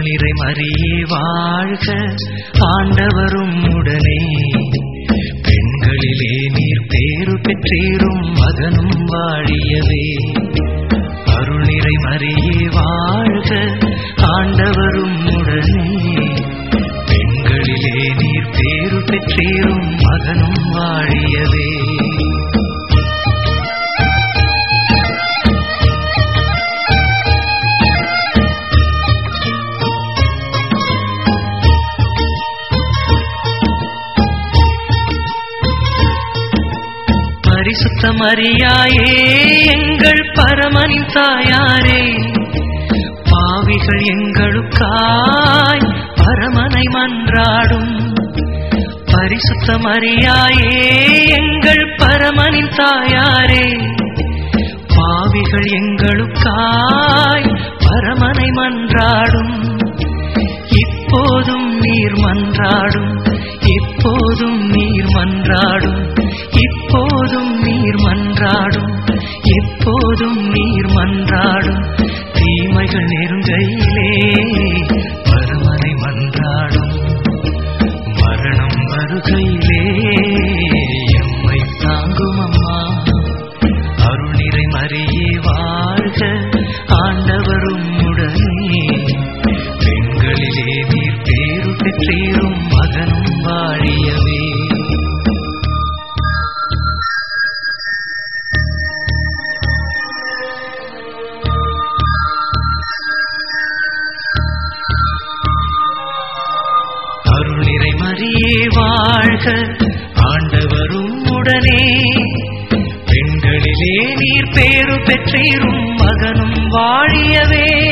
அருள்நிறை மறியே வாழ்க ஆண்டவரும் உடனே பெண்களிலே நீர் பேரு பெற்றீரும் மகனும் வாழியவே அருள்நிறை மறியே வாழ்க ஆண்டவரும் உடனே பெண்களிலே நீர் பேரு பெற்றீரும் மகனும் வாழியவே பரிசுத்த மரியாயே எங்கள் பரமனின் தாயாரே பாவிகள் எங்களுக்காய் பரமனை மன்றாடும் பரிசுத்த மரியாயே எங்கள் பரமனின் தாயாரே பாவிகள் எங்களுக்காய் பரமனை மன்றாடும் இப்போதும் நீர் மன்றாடும் இப்போதும் நீர் மன்றாடும் இப்போதும் நீர் மன்றாடும் எப்போதும் நீர் மன்றாடும் தீமைகள் நெருங்கையிலே பரமனை மன்றாடும் மரணம் வருகையிலே எம்மை தாங்கும் அம்மா அருள்நிறை மறியே வாழ்க ஆண்டவரும் உடனே பெண்களிலே நீர் பேரு பெற்றீரும் மகனும் வாழியவே அருள்நிறை மறியே வாழ்க ஆண்டவரும் உடனே பெண்களிலே நீர் பேரு பெற்றீரும் மகனும் வாழியவே